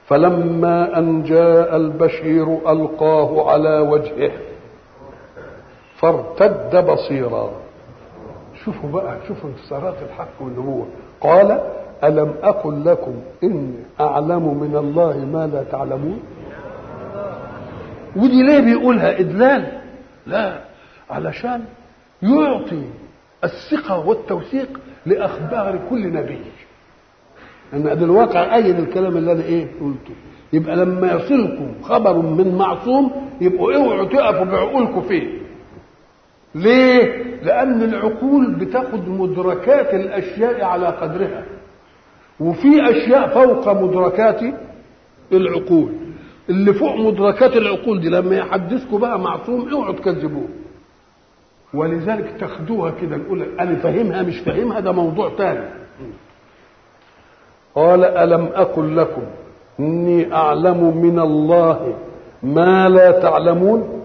فلما أن جاء البشير ألقاه على وجهه فارتد بصيرا شوفوا بقى شوفوا انتصارات الحق والنبوة قال ألم أقل لكم إني أعلم من الله ما لا تعلمون ودي ليه بيقولها إدلال لا علشان يعطي الثقة والتوثيق لأخبار كل نبي أن ده الواقع أيد الكلام اللي أنا إيه قلته يبقى لما يصلكم خبر من معصوم يبقوا اوعوا تقفوا بعقولكم فيه ليه؟ لأن العقول بتاخد مدركات الأشياء على قدرها وفي أشياء فوق مدركات العقول اللي فوق مدركات العقول دي لما يحدثكم بقى معصوم اوعوا تكذبوه ولذلك تاخدوها كده نقول انا فاهمها مش فاهمها ده موضوع تاني قال الم اقل لكم اني اعلم من الله ما لا تعلمون